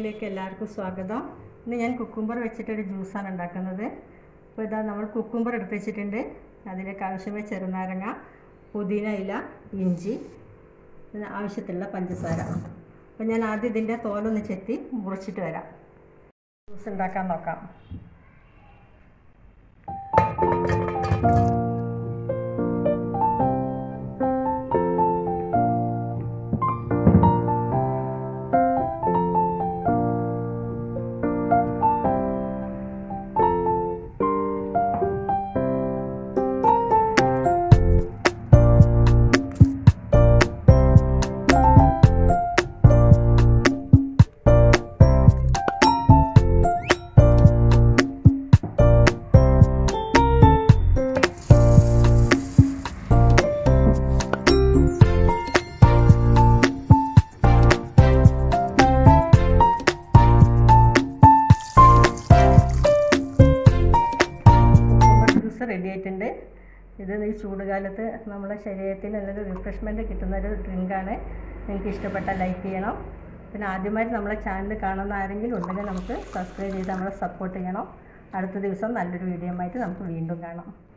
അടുക്കളയിലേക്ക് എല്ലാവർക്കും സ്വാഗതം ഇന്ന് ഞാൻ കുക്കുംബർ വെച്ചിട്ടൊരു ജ്യൂസാണ് ഉണ്ടാക്കുന്നത് അപ്പോൾ ഇതാ നമ്മൾ കുക്കുംബർ എടുത്ത് വെച്ചിട്ടുണ്ട് അതിലേക്ക് ആവശ്യമായ ചെറുനാരങ്ങ പുതിന ഇല ഇഞ്ചി പിന്നെ ആവശ്യത്തിലുള്ള പഞ്ചസാര അപ്പോൾ ഞാൻ ആദ്യം ഇതിൻ്റെ തോലൊന്ന് ചെത്തി മുറിച്ചിട്ട് വരാം ജ്യൂസ് ഉണ്ടാക്കാൻ നോക്കാം ജ്യൂസ് റെഡി ആയിട്ടുണ്ട് ഇത് ഈ ചൂടുകാലത്ത് നമ്മളെ ശരീരത്തിന് നല്ലൊരു റിഫ്രഷ്മെൻറ്റ് കിട്ടുന്നൊരു ഡ്രിങ്കാണ് നിങ്ങൾക്ക് ഇഷ്ടപ്പെട്ടാൽ ലൈക്ക് ചെയ്യണം പിന്നെ ആദ്യമായിട്ട് നമ്മളെ ചാനൽ കാണുന്ന ആരെങ്കിലും ഉണ്ടെങ്കിൽ നമുക്ക് സബ്സ്ക്രൈബ് ചെയ്ത് നമ്മളെ സപ്പോർട്ട് ചെയ്യണം അടുത്ത ദിവസം നല്ലൊരു വീഡിയോ ആയിട്ട് നമുക്ക് വീണ്ടും കാണാം